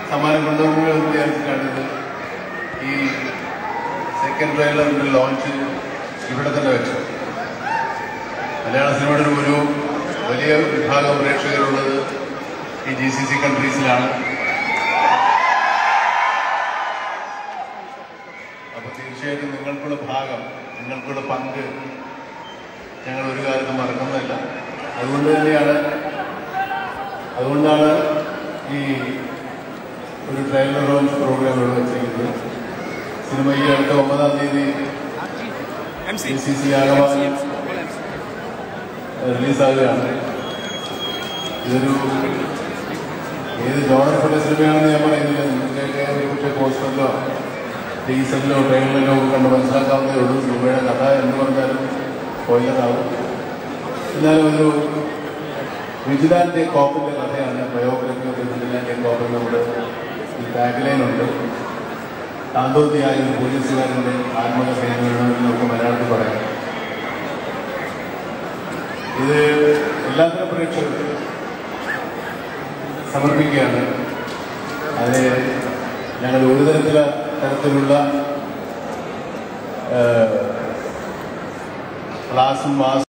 സമ്മാനം കൊണ്ടുപോകുമെന്ന് വിചാരിച്ചിട്ടാണ് ഇത് ഈ സെക്കൻഡ് ട്രെയിലറിന്റെ ലോഞ്ച് ഇവിടെ തന്നെ വെച്ചത് മലയാള സിനിമയുടെ ഒരു വലിയ വിഭാഗം പ്രേക്ഷകരുള്ളത് ഈ ജി സി സി കൺട്രീസിലാണ് അപ്പൊ തീർച്ചയായിട്ടും നിങ്ങൾക്കുള്ള ഭാഗം നിങ്ങൾക്കുള്ള പങ്ക് ഞങ്ങൾ ഒരു കാലത്തും മറക്കുന്നില്ല അതുകൊണ്ട് തന്നെയാണ് അതുകൊണ്ടാണ് ഈ ഒരു ട്രെയിലർ ലോഞ്ച് പ്രോഗ്രാം ഇവിടെ വെച്ചിരിക്കുന്നത് സിനിമ ഈ അടുത്ത ഒമ്പതാം തീയതി MC. ജി സി സി ആകമാനം റിലീസാകുകയാണ് ഇതൊരു ഏത് ജോണർപ്പെട്ട സിനിമയാണെന്ന് ഞാൻ പറയുന്നില്ല നിങ്ങൾക്കൊക്കെ ഒരു പക്ഷേ പോസ്റ്ററിലോ ടീസറിലോ ട്രെയിലറിലോ ഒക്കെ കണ്ട് മനസ്സിലാക്കാവുന്നതേ ഉള്ളൂ സിനിമയുടെ കഥ എന്ന് പറഞ്ഞാലും സ്പോയിലറാവും എന്നാലും ഒരു വിജിലാൻഡെ കോപ്പിന്റെ കഥയാണ് ബയോഗ്രഫി ഓഫ് വിജിലാൻഡെ കോപ്പ് നമ്മുടെ ഈ ടാഗ്ലൈൻ ഉണ്ട് താന്തോത്തിയായ ഒരു പോലീസുകാരന്റെ ആത്മകഥയെന്ന് നമുക്ക് മലയാളത്തിൽ പറയാം ഇത് എല്ലാത്തരം പ്രേക്ഷകർക്കും സമർപ്പിക്കുകയാണ് അത് ഞങ്ങൾ ഒരു തരത്തില തരത്തിലുള്ള ക്ലാസും മാസും